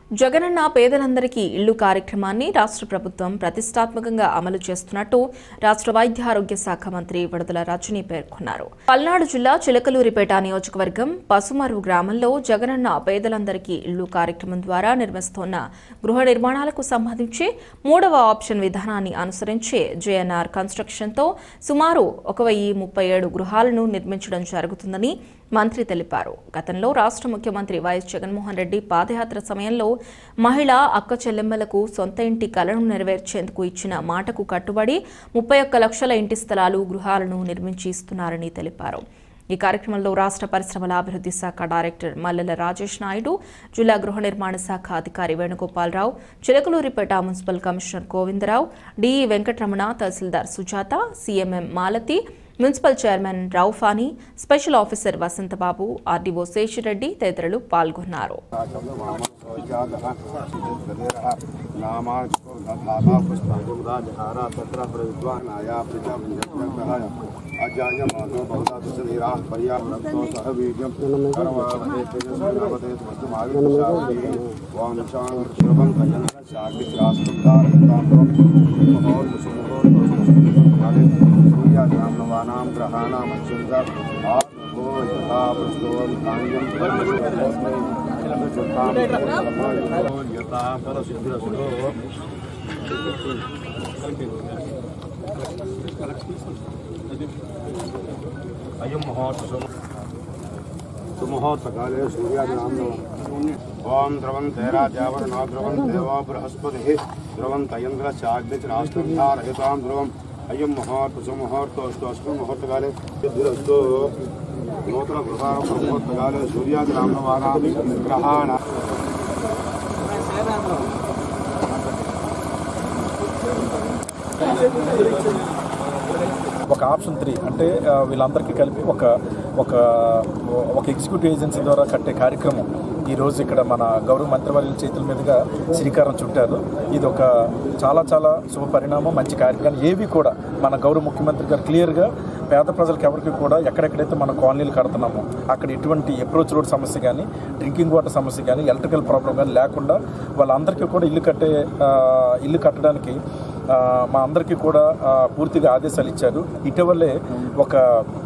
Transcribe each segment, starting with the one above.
జగనన్న పేదలందరికీ ఇళ్లు కార్యక్రమాన్ని రాష్ట్ర ప్రభుత్వం ప్రతిష్టాత్మకంగా అమలు చేస్తున్నట్టు రాష్ట్ర వైద్య ఆరోగ్య శాఖ మంత్రి విడుదల రజని పేర్కొన్నారు పల్నాడు జిల్లా చిలకలూరిపేట నియోజకవర్గం పసుమరు గ్రామంలో జగనన్న పేదలందరికీ ఇళ్లు కార్యక్రమం ద్వారా నిర్మిస్తున్న గృహ నిర్మాణాలకు సంబంధించి మూడవ ఆప్షన్ విధానాన్ని అనుసరించి జేఎన్ఆర్ కన్స్ట్రక్షన్తో సుమారు ఒక వెయ్యి ముప్పై ఏడు గృహాలను నిర్మించడం జరుగుతుందని మంత్రి తెలిపారు గతంలో రాష్ట్ర ముఖ్యమంత్రి వైఎస్ జగన్మోహన్ రెడ్డి పాదయాత్ర సమయంలో మహిళా అక్క చెల్లెమ్మలకు సొంత ఇంటి కలను నెరవేర్చేందుకు ఇచ్చిన మాటకు కట్టుబడి ముప్పై ఒక్క లక్షల ఇంటి స్థలాలు గృహాలను నిర్మించి ఇస్తున్నారని తెలిపారు ఈ కార్యక్రమంలో రాష్ట్ర పరిశ్రమల అభివృద్ధి శాఖ డైరెక్టర్ మల్లెల రాజేష్ నాయుడు జిల్లా గృహ నిర్మాణ శాఖ అధికారి Venugopalarao Chilakaluripet municipal commissioner Govindarao DE Venkataramana tahsildar Sujatha CMM Malathi municipal chairman Raufani special officer Vasanthababu RDO Seshireddy తదితరులు పాల్గొన్నారు నవానాం గ్రహాణం అత్యంత ఆత్మో యథా వృష్టోం కాంగ్యం యథా పరసిద్ధిరసులో అయం మహోత్సవం సుముహూర్తకాలే సూర్యాదినాం ఓం ద్రవంతే రాజావరుణో ద్రవం దేవో బృహస్పతి ద్రవంత ఇంద్రశ్చాగ్నిరాష్ట్రధారయతాం ధ్రువం అయం ముహూర్త సుముహూర్తోస్తు అస్మిన్ ముహూర్తకాలే సిద్ధిరస్తు నూతన గృహారం ముహూర్తకాలే సూర్యాదినాం గ్రహాణ ఒక ఆప్షన్ త్రీ అంటే ఆ, వీళ్ళందరికీ కలిపి ఒక ఒక ఒక ఎగ్జిక్యూటివ్ ఏజెన్సీ ద్వారా కట్టే కార్యక్రమం ఈ రోజు ఇక్కడ మన గౌరవ మంత్రివర్యుల చేతుల మీదుగా శ్రీకారం చుట్టారు ఇది ఒక చాలా చాలా శుభ పరిణామం మంచి కార్యక్రమం ఏవి కూడా మన గౌరవ ముఖ్యమంత్రి గారు క్లియర్గా పేద ప్రజలకు ఎవరికి కూడా ఎక్కడెక్కడైతే మన కాలనీలు కడుతున్నామో అక్కడ ఎటువంటి అప్రోచ్ రోడ్ సమస్య కానీ డ్రింకింగ్ వాటర్ సమస్య కానీ ఎలక్ట్రికల్ ప్రాబ్లం కానీ లేకుండా వాళ్ళందరికీ కూడా ఇల్లు కట్టే ఆ, ఇల్లు కట్టడానికి ఆ, మా అందరికీ కూడా ఆ, పూర్తిగా ఆదేశాలు ఇచ్చారు ఇటీవలే ఒక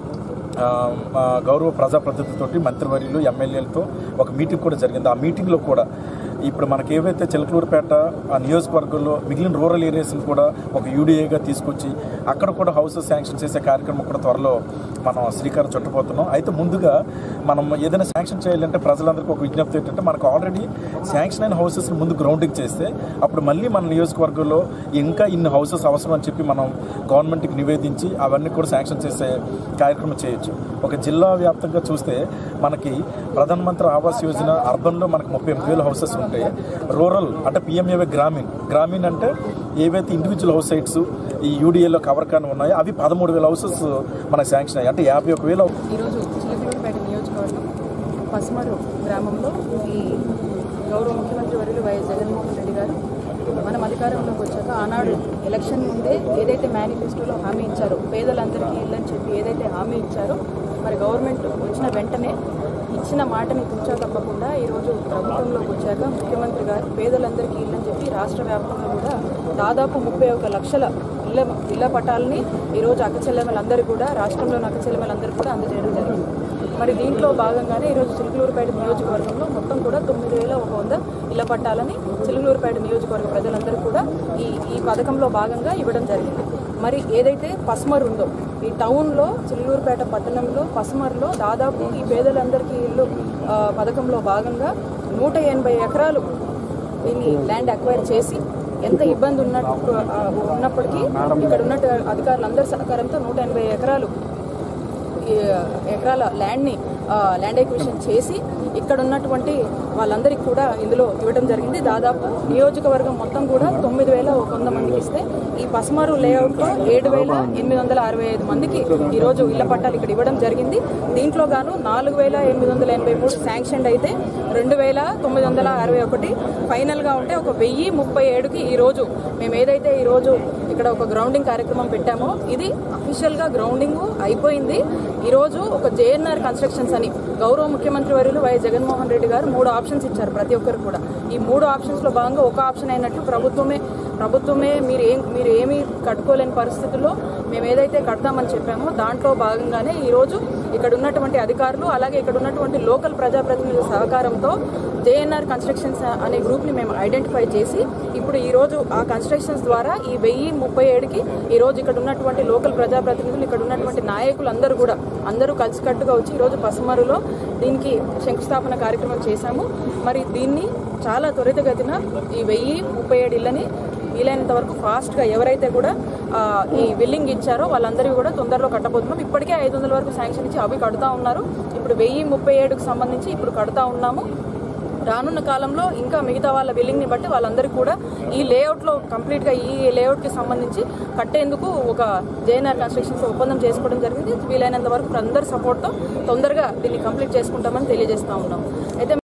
ఆ, మా గౌరవ ప్రజాప్రతినిధులతోటి మంత్రివర్యులు ఎమ్మెల్యేలతో ఒక మీటింగ్ కూడా జరిగింది ఆ మీటింగ్లో కూడా ఇప్పుడు మనకి ఏవైతే చిలకలూరుపేట ఆ నియోజకవర్గంలో మిగిలిన రూరల్ ఏరియాస్ని కూడా ఒక యూడిఏగా తీసుకొచ్చి అక్కడ కూడా హౌసెస్ శాంక్షన్ చేసే కార్యక్రమం కూడా త్వరలో మనం శ్రీకారం చుట్టబోతున్నాం అయితే ముందుగా మనం ఏదైనా శాంక్షన్ చేయాలంటే ప్రజలందరికీ ఒక విజ్ఞప్తి ఏంటంటే మనకు ఆల్రెడీ శాంక్షన్ అయిన హౌసెస్ ముందు గ్రౌండింగ్ చేస్తే అప్పుడు మళ్ళీ మన నియోజకవర్గంలో ఇంకా ఇన్ని హౌసెస్ అవసరం అని చెప్పి మనం గవర్నమెంట్కి నివేదించి అవన్నీ కూడా శాంక్షన్ చేసే కార్యక్రమం చేయొచ్చు ఒక జిల్లా వ్యాప్తంగా చూస్తే మనకి ప్రధానమంత్రి ఆవాస్ యోజన అర్బన్లో మనకి ముప్పై ఎనిమిది వేల హౌసెస్ ఉంటాయి రూరల్ అంటే పిఎంఏవై గ్రామీణ్ గ్రామీణ్ అంటే ఏవైతే ఇండివిజువల్ హౌస్ సైట్స్ ఈ యూడిఏలో కవర్ కానీ ఉన్నాయో అవి పదమూడు వేల హౌసెస్ మనకు శాంక్షన్ అయ్యాయి అంటే యాభై ఒక వేల ఈరోజు చిలకలూరుపేట నియోజకవర్గం పసుమరు గ్రామంలో ఈ గౌరవ ముఖ్యమంత్రి వర్యులు వైఎస్ జగన్మోహన్ రెడ్డి గారు మనం అధికారంలోకి వచ్చాక ఆనాడు ఎలక్షన్ ముందే ఏదైతే మేనిఫెస్టోలో హామీ ఇచ్చారో పేదలందరికీ ఇల్లని చెప్పి ఏదైతే హామీ ఇచ్చారో మరి గవర్నమెంట్ వచ్చిన వెంటనే ఇచ్చిన మాటని తుంచా తప్పకుండా ఈరోజు ప్రభుత్వంలోకి వచ్చాక ముఖ్యమంత్రి గారు పేదలందరికీ ఇల్లని చెప్పి రాష్ట్ర వ్యాప్తంగా కూడా దాదాపు ముప్పై ఒక లక్షల ఇళ్ళ ఇళ్ళ పట్టాలని ఈరోజు అక్కచెల్లెమ్మలందరూ కూడా రాష్ట్రంలోని అక్కచెల్లెమ్మలందరూ కూడా అందజేయడం జరిగింది మరి దీంట్లో భాగంగానే ఈరోజు చిలుకలూరుపేట నియోజకవర్గంలో మొత్తం కూడా తొమ్మిది వేల ఒక వంద ఇళ్ల పట్టాలని చిలుకలూరుపేట నియోజకవర్గ ప్రజలందరూ కూడా ఈ ఈ పథకంలో భాగంగా ఇవ్వడం జరిగింది మరి ఏదైతే పస్మర్ ఉందో ఈ టౌన్లో చిలుకలూరుపేట పట్టణంలో పస్మర్లో దాదాపు ఈ పేదలందరికీ ఇల్లు ఆ, పథకంలో భాగంగా నూట ఎనభై ఎకరాలు దీన్ని ల్యాండ్ అక్వైర్ చేసి ఎంత ఇబ్బంది ఉన్నట్టు ఆ, ఉన్నప్పటికీ ఇక్కడ ఉన్న అధికారులందరి సహకారంతో నూట ఎనభై ఎకరాలు ఈ ఎకరాల ల్యాండ్ని ల్యాండ్ ఎక్విషన్ చేసి ఇక్కడ ఉన్నటువంటి వాళ్ళందరికీ కూడా ఇందులో ఇవ్వడం జరిగింది దాదాపు నియోజకవర్గం మొత్తం కూడా తొమ్మిది వేల ఒక వంద మందికి ఇస్తే ఈ పస్మారు లేఅవుట్లో ఏడు వేల ఎనిమిది వందల అరవై ఐదు మందికి ఈరోజు ఇళ్ల పట్టాలు ఇక్కడ ఇవ్వడం జరిగింది దీంట్లో గాను నాలుగు వేల ఎనిమిది వందల ఎనభై మూడు శాంక్షన్ అయితే రెండు వేల తొమ్మిది వందల అరవై ఒకటి ఫైనల్గా ఉంటే ఒక వెయ్యి ముప్పై ఏడుకి ఈరోజు మేము ఏదైతే ఈరోజు ఇక్కడ ఒక గ్రౌండింగ్ కార్యక్రమం పెట్టామో ఇది అఫీషియల్గా గ్రౌండింగ్ అయిపోయింది ఈరోజు ఒక జేఎన్ఆర్ కన్స్ట్రక్షన్స్ అని గౌరవ ముఖ్యమంత్రి వర్యులు వైఎస్ జగన్మోహన్ రెడ్డి గారు మూడు ఆప్షన్స్ ఇచ్చారు ప్రతి ఒక్కరు కూడా ఈ మూడు ఆప్షన్స్లో భాగంగా ఒక ఆప్షన్ అయినట్టు ప్రభుత్వమే ప్రభుత్వమే మీరు ఏం మీరు ఏమీ కట్టుకోలేని పరిస్థితుల్లో మేము ఏదైతే కడతామని చెప్పామో దాంట్లో భాగంగానే ఈరోజు ఇక్కడ ఉన్నటువంటి అధికారులు అలాగే ఇక్కడ ఉన్నటువంటి లోకల్ ప్రజాప్రతినిధుల సహకారంతో జేఎన్ఆర్ కన్స్ట్రక్షన్స్ అనే గ్రూప్ని మేము ఐడెంటిఫై చేసి ఇప్పుడు ఈ రోజు ఆ కన్స్ట్రక్షన్స్ ద్వారా ఈ వెయ్యి ముప్పై ఏడుకి ఈ రోజు ఇక్కడ ఉన్నటువంటి లోకల్ ప్రజాప్రతినిధులు ఇక్కడ ఉన్నటువంటి నాయకులు అందరూ కూడా అందరూ కలిసికట్టుగా వచ్చి ఈ రోజు పసుమరులో దీనికి శంకుస్థాపన కార్యక్రమం చేశాము మరి దీన్ని చాలా త్వరితగతిన ఈ వెయ్యి ముప్పై ఏడు ఇళ్ళని వీలైనంత వరకు ఫాస్ట్గా ఎవరైతే కూడా ఆ, ఈ బిల్లింగ్ ఇచ్చారో వాళ్ళందరికీ కూడా తొందరలో కట్టబోతున్నాం ఇప్పటికే ఐదు వందల వరకు శాంక్షన్ ఇచ్చి అవి కడుతూ ఉన్నారు ఇప్పుడు వెయ్యి ముప్పై ఏడుకు సంబంధించి ఇప్పుడు కడుతూ ఉన్నాము రానున్న కాలంలో ఇంకా మిగతా వాళ్ళ బిల్లింగ్ని బట్టి వాళ్ళందరికీ కూడా ఈ లేఅవుట్లో కంప్లీట్గా ఈ లేఅవుట్కి సంబంధించి కట్టేందుకు ఒక జేఎన్ఆర్ కన్స్ట్రక్షన్స్ ఒప్పందం చేసుకోవడం జరిగింది వీలైనంత వరకు అందరి సపోర్ట్తో తొందరగా దీన్ని కంప్లీట్ చేసుకుంటామని తెలియజేస్తా ఉన్నాం అయితే